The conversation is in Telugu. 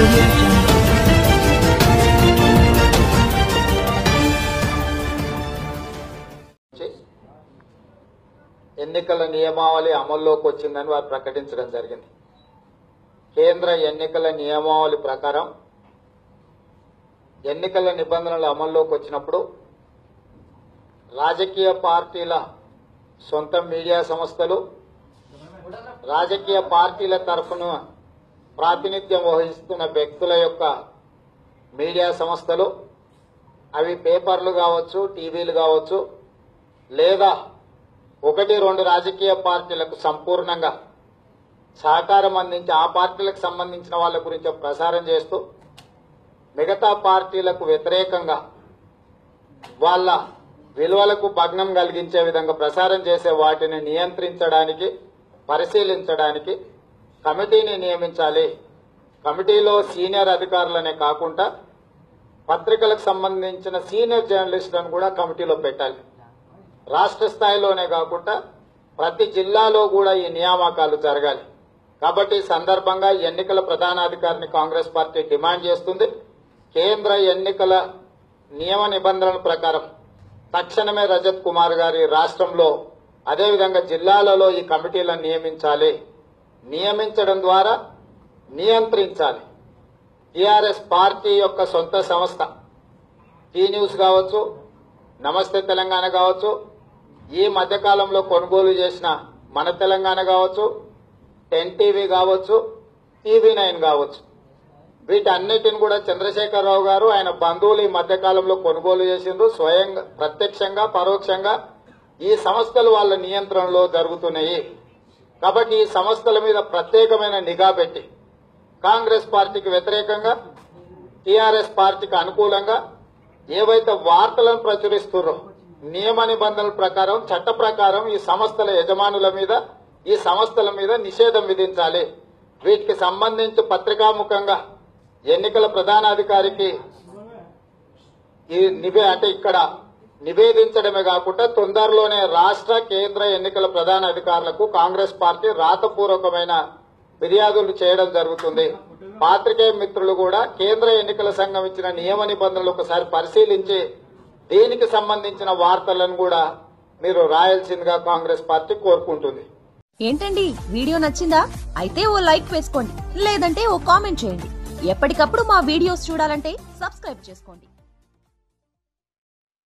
audio jungle. నుంచి ఎన్నికల నియమావళి అమల్లోకి వచ్చిందని వారు ప్రకటించడం జరిగింది కేంద్ర ఎన్నికల నియమావళి ప్రకారం ఎన్నికల నిబంధనలు అమల్లోకి వచ్చినప్పుడు రాజకీయ పార్టీల సొంత మీడియా సంస్థలు రాజకీయ పార్టీల తరఫున ప్రాతినిధ్యం వహిస్తున్న వ్యక్తుల యొక్క మీడియా సంస్థలు అవి పేపర్లు కావచ్చు టీవీలు కావచ్చు లేదా ఒకటి రెండు రాజకీయ పార్టీలకు సంపూర్ణంగా సహకారం అందించి ఆ పార్టీలకు సంబంధించిన వాళ్ళ గురించి ప్రసారం చేస్తూ మిగతా పార్టీలకు వ్యతిరేకంగా వాళ్ళ విలువలకు భగ్నం కలిగించే విధంగా ప్రసారం చేసే వాటిని నియంత్రించడానికి పరిశీలించడానికి కమిటీని నియమించాలి కమిటీలో సీనియర్ అధికారులనే కాకుండా పత్రికలకు సంబంధించిన సీనియర్ జర్నలిస్టులను కూడా కమిటీలో పెట్టాలి రాష్ట్ర స్థాయిలోనే కాకుండా ప్రతి జిల్లాలో కూడా ఈ నియామకాలు జరగాలి కాబట్టి ఈ సందర్భంగా ఎన్నికల ప్రధానాధికారిని కాంగ్రెస్ పార్టీ డిమాండ్ చేస్తుంది కేంద్ర ఎన్నికల నియమ నిబంధనల ప్రకారం తక్షణమే రజత్ కుమార్ గారి రాష్ట్రంలో అదేవిధంగా జిల్లాలలో ఈ కమిటీలను నియమించాలి నియమించడం ద్వారా నియంత్రించాలి టిఆర్ఎస్ పార్టీ యొక్క సొంత సంస్థ టీ న్యూస్ కావచ్చు నమస్తే తెలంగాణ కావచ్చు ఈ మధ్యకాలంలో కొనుగోలు చేసిన మన తెలంగాణ కావచ్చు టెన్ టీవీ కావచ్చు టీవీ నైన్ కావచ్చు వీటన్నిటిని కూడా చంద్రశేఖరరావు గారు ఆయన బంధువులు ఈ మధ్యకాలంలో కొనుగోలు చేసిండ్రు స్వయంగా ప్రత్యక్షంగా పరోక్షంగా ఈ సంస్థలు వాళ్ళ నియంత్రణలో జరుగుతున్నాయి కాబట్టి ఈ సంస్థల మీద ప్రత్యేకమైన నిఘా పెట్టి కాంగ్రెస్ పార్టీకి వ్యతిరేకంగా టీఆర్ఎస్ పార్టీకి అనుకూలంగా ఏవైతే వార్తలను ప్రచురిస్తున్నారో నియమ నిబంధనల ప్రకారం చట్ట ప్రకారం ఈ సంస్థల యజమానుల మీద ఈ సంస్థల మీద నిషేధం విధించాలి వీటికి సంబంధించి పత్రికాముఖంగా ఎన్నికల ప్రధానాధికారికి ఈ నివే అంటే ఇక్కడ నివేదించడమే కాకుండా తొందరలోనే రాష్ట్ర కేంద్ర ఎన్నికల ప్రధాన అధికారులకు కాంగ్రెస్ పార్టీ రాతపూర్వకమైన ఫిర్యాదులు చేయడం జరుగుతుంది పాత్రికేయ మిత్రులు కూడా కేంద్ర ఎన్నికల సంఘం ఇచ్చిన నియమ నిబంధనలు ఒకసారి పరిశీలించి దీనికి సంబంధించిన వార్తలను కూడా మీరు రాయాల్సిందిగా కాంగ్రెస్ పార్టీ కోరుకుంటుంది ఏంటండి వీడియో నచ్చిందా అయితే ఓ లైక్ వేసుకోండి లేదంటే ఓ కామెంట్ చేయండి ఎప్పటికప్పుడు మా వీడియోస్ చూడాలంటే సబ్స్క్రైబ్ చేసుకోండి